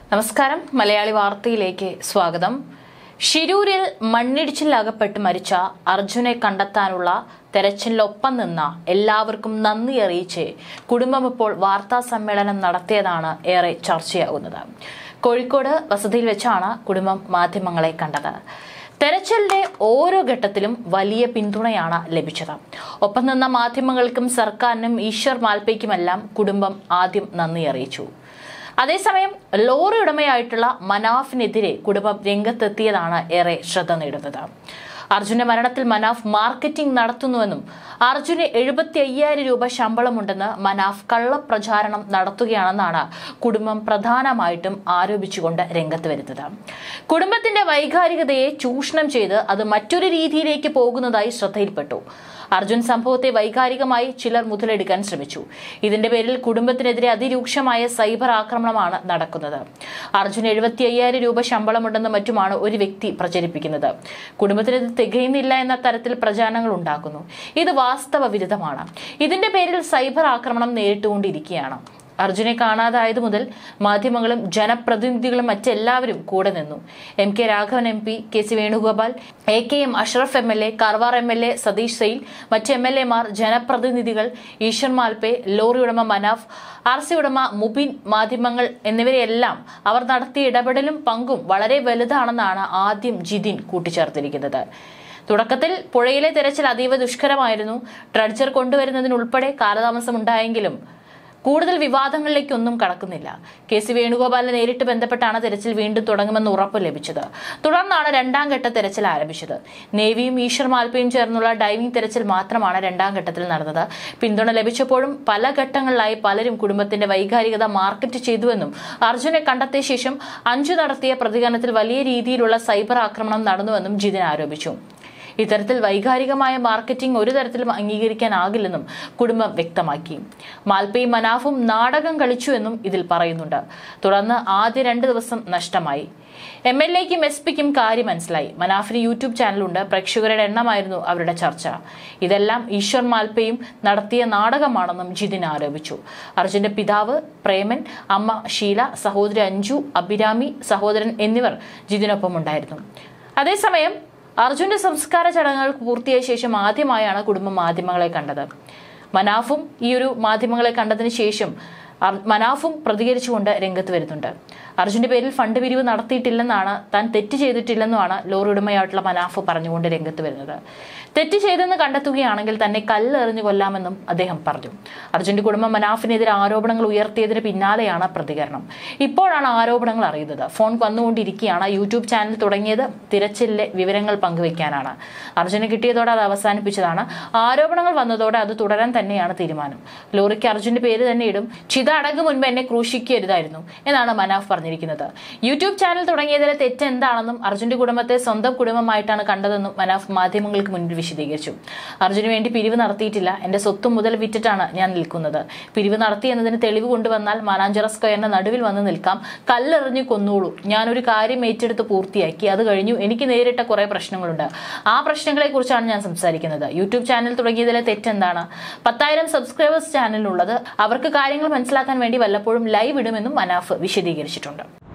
നമസ്കാരം മലയാളി വാർത്തയിലേക്ക് സ്വാഗതം ഷിരൂരിൽ മണ്ണിടിച്ചിൽ അകപ്പെട്ട് മരിച്ച അർജുനെ കണ്ടെത്താനുള്ള തെരച്ചിലിനൊപ്പം നിന്ന എല്ലാവർക്കും നന്ദി അറിയിച്ച് കുടുംബം ഇപ്പോൾ വാർത്താ സമ്മേളനം നടത്തിയതാണ് ഏറെ ചർച്ചയാകുന്നത് കോഴിക്കോട് വസതിയിൽ വെച്ചാണ് കുടുംബം മാധ്യമങ്ങളെ കണ്ടത് തെരച്ചിലിന്റെ ഓരോ ഘട്ടത്തിലും വലിയ പിന്തുണയാണ് ലഭിച്ചത് ഒപ്പം നിന്ന മാധ്യമങ്ങൾക്കും സർക്കാരിനും ഈശ്വർ മാൽപ്പയ്ക്കുമെല്ലാം കുടുംബം ആദ്യം നന്ദി അറിയിച്ചു അതേസമയം ലോറി ഉടമയായിട്ടുള്ള മനാഫിനെതിരെ കുടുംബം രംഗത്തെത്തിയതാണ് ഏറെ ശ്രദ്ധ നേടുന്നത് അർജുന്റെ മരണത്തിൽ മനാഫ് മാർക്കറ്റിംഗ് നടത്തുന്നുവെന്നും അർജുന് എഴുപത്തി അയ്യായിരം രൂപ ശമ്പളമുണ്ടെന്ന് മനാഫ് കള്ളപ്രചാരണം നടത്തുകയാണെന്നാണ് കുടുംബം പ്രധാനമായിട്ടും ആരോപിച്ചുകൊണ്ട് രംഗത്ത് വരുന്നത് കുടുംബത്തിന്റെ വൈകാരികതയെ ചൂഷണം ചെയ്ത് അത് മറ്റൊരു രീതിയിലേക്ക് പോകുന്നതായി ശ്രദ്ധയിൽപ്പെട്ടു അർജുൻ സംഭവത്തെ വൈകാരികമായി ചിലർ മുതലെടുക്കാൻ ശ്രമിച്ചു ഇതിന്റെ പേരിൽ കുടുംബത്തിനെതിരെ അതിരൂക്ഷമായ സൈബർ ആക്രമണമാണ് നടക്കുന്നത് അർജുൻ എഴുപത്തി അയ്യായിരം രൂപ ശമ്പളമുണ്ടെന്ന് മറ്റുമാണ് ഒരു വ്യക്തി പ്രചരിപ്പിക്കുന്നത് കുടുംബത്തിന് ഇത് തികയുന്നില്ല എന്ന തരത്തിൽ പ്രചാരണങ്ങൾ ഉണ്ടാക്കുന്നു ഇത് വാസ്തവ വിരുദ്ധമാണ് ഇതിന്റെ പേരിൽ സൈബർ ആക്രമണം നേരിട്ടുകൊണ്ടിരിക്കുകയാണ് അർജുനെ കാണാതായതു മുതൽ മാധ്യമങ്ങളും ജനപ്രതിനിധികളും മറ്റെല്ലാവരും കൂടെ നിന്നു M K Raghavan M P K C Venugopal A K M Ashraf M L A Karwar M L A Satish Sail മറ്റ് എം എൽ എമാർ ജനപ്രതിനിധികൾ ഈശ്വർ മാൽപേ ലോറി ഉടമ മനാഫ് ആർ സി ഉടമ മുബിൻ മാധ്യമങ്ങൾ എന്നിവരെയെല്ലാം അവർ നടത്തിയ ഇടപെടലും പങ്കും വളരെ വലുതാണെന്നാണ് ആദ്യം ജിതിൻ കൂട്ടിച്ചേർത്തിരിക്കുന്നത് തുടക്കത്തിൽ പുഴയിലെ തെരച്ചിൽ അതീവ ദുഷ്കരമായിരുന്നു ട്രഡ്ജർ കൊണ്ടുവരുന്നതിനുൾപ്പെടെ കാലതാമസം ഉണ്ടായെങ്കിലും കൂടുതൽ വിവാദങ്ങളിലേക്കൊന്നും കടക്കുന്നില്ല കെ സി വേണുഗോപാലിനെ നേരിട്ട് ബന്ധപ്പെട്ടാണ് തെരച്ചിൽ വീണ്ടും തുടങ്ങുമെന്ന് ഉറപ്പ് ലഭിച്ചത് തുടർന്നാണ് രണ്ടാം ഘട്ട തെരച്ചിൽ ആരംഭിച്ചത് നേവിയും ഈശ്വർ മാൽപ്പയും ചേർന്നുള്ള ഡൈവിംഗ് തെരച്ചിൽ മാത്രമാണ് രണ്ടാം ഘട്ടത്തിൽ നടന്നത് പിന്തുണ ലഭിച്ചപ്പോഴും പല ഘട്ടങ്ങളിലായി പലരും കുടുംബത്തിന്റെ വൈകാരികത മാർക്കറ്റ് ചെയ്തുവെന്നും അർജുനെ കണ്ടെത്തിയ ശേഷം അഞ്ചു നടത്തിയ പ്രതികരണത്തിൽ വലിയ രീതിയിലുള്ള സൈബർ ആക്രമണം നടന്നുവെന്നും ജിതിൻ ആരോപിച്ചു ഇത്തരത്തിൽ വൈകാരികമായ മാർക്കറ്റിംഗ് ഒരു തരത്തിലും അംഗീകരിക്കാനാകില്ലെന്നും കുടുംബം വ്യക്തമാക്കി മാൽപ്പയും മനാഫും നാടകം കളിച്ചുവെന്നും ഇതിൽ പറയുന്നുണ്ട് തുടർന്ന് ആദ്യ രണ്ട് ദിവസം നഷ്ടമായി എം എൽ എക്കും എസ് പിക്കും കാര്യം മനസ്സിലായി മനാഫിന് യൂട്യൂബ് ചാനലുണ്ട് പ്രേക്ഷകരുടെ എണ്ണമായിരുന്നു അവരുടെ ചർച്ച ഇതെല്ലാം ഈശ്വർ മാൽപ്പയും നടത്തിയ നാടകമാണെന്നും ജിതിൻ ആരോപിച്ചു അർജുന്റെ പിതാവ് പ്രേമൻ അമ്മ ഷീല സഹോദരി അഞ്ജു അഭിരാമി സഹോദരൻ എന്നിവർ ജിതിനൊപ്പം ഉണ്ടായിരുന്നു അതേസമയം അർജുന്റെ സംസ്കാര ചടങ്ങുകൾ പൂർത്തിയായ ശേഷം ആദ്യമായാണ് കുടുംബം മാധ്യമങ്ങളെ കണ്ടത് മനാഫും ഈ ഒരു മാധ്യമങ്ങളെ കണ്ടതിന് ശേഷം അർ- മനാഫും പ്രതികരിച്ചുകൊണ്ട് രംഗത്ത് വരുന്നുണ്ട് അർജുന്റെ പേരിൽ ഫണ്ട് പിരിവ് നടത്തിയിട്ടില്ലെന്നാണ് താൻ തെറ്റ് ചെയ്തിട്ടില്ലെന്നുമാണ് ലോറി ഉടമയായിട്ടുള്ള മനാഫ് പറഞ്ഞുകൊണ്ട് രംഗത്ത് വരുന്നത് തെറ്റ് ചെയ്തെന്ന് കണ്ടെത്തുകയാണെങ്കിൽ തന്നെ കല്ലെറിഞ്ഞു കൊല്ലാമെന്നും അദ്ദേഹം പറഞ്ഞു അർജുന്റെ കുടുംബം മനാഫിനെതിരെ ആരോപണങ്ങൾ ഉയർത്തിയതിന് പിന്നാലെയാണ് പ്രതികരണം ഇപ്പോഴാണ് ആരോപണങ്ങൾ അറിയുന്നത് ഫോൺ വന്നുകൊണ്ടിരിക്കുകയാണ് യൂട്യൂബ് ചാനൽ തുടങ്ങിയത് തിരച്ചിലിലെ വിവരങ്ങൾ പങ്കുവയ്ക്കാനാണ് അർജുന് കിട്ടിയതോടെ അത് അവസാനിപ്പിച്ചതാണ് ആരോപണങ്ങൾ വന്നതോടെ അത് തുടരാൻ തന്നെയാണ് തീരുമാനം ലോറിക്ക് അർജുന്റെ പേര് തന്നെ ഇടും ചിത അടങ്ങ് മുൻപ് എന്നെ ക്രൂശിക്കരുതായിരുന്നു എന്നാണ് മനാഫ് പറഞ്ഞിരിക്കുന്നത് യൂട്യൂബ് ചാനൽ തുടങ്ങിയതിലെ തെറ്റ് എന്താണെന്നും അർജുന്റെ കുടുംബത്തെ സ്വന്തം കുടുംബമായിട്ടാണ് കണ്ടതെന്നും മനാഫ് മാധ്യമങ്ങൾക്ക് മുന്നിൽ വിശദീകരിച്ചു അർജുന് വേണ്ടി പിരിവ് നടത്തിയിട്ടില്ല എന്റെ സ്വത്തും മുതൽ വിറ്റിട്ടാണ് ഞാൻ നിൽക്കുന്നത് പിരിവ് നടത്തി എന്നതിന് തെളിവ് കൊണ്ടുവന്നാൽ മാനാഞ്ചിറ സ്ക്വയറിന്റെ നടുവിൽ വന്ന് നിൽക്കാം കല്ലെറിഞ്ഞ് കൊന്നോളൂ ഞാനൊരു കാര്യം ഏറ്റെടുത്ത് പൂർത്തിയാക്കി അത് കഴിഞ്ഞു എനിക്ക് നേരിട്ട കുറെ പ്രശ്നങ്ങളുണ്ട് ആ പ്രശ്നങ്ങളെ കുറിച്ചാണ് ഞാൻ സംസാരിക്കുന്നത് യൂട്യൂബ് ചാനൽ തുടങ്ങിയതിലെ തെറ്റെന്താണ് പത്തായിരം സബ്സ്ക്രൈബേഴ്സ് ചാനലിനുള്ളത് അവർക്ക് കാര്യങ്ങൾ മനസ്സിലാക്കാൻ വേണ്ടി വല്ലപ്പോഴും ലൈവ് ഇടുമെന്നും മനാഫ് വിശദീകരിച്ചിട്ടുണ്ട്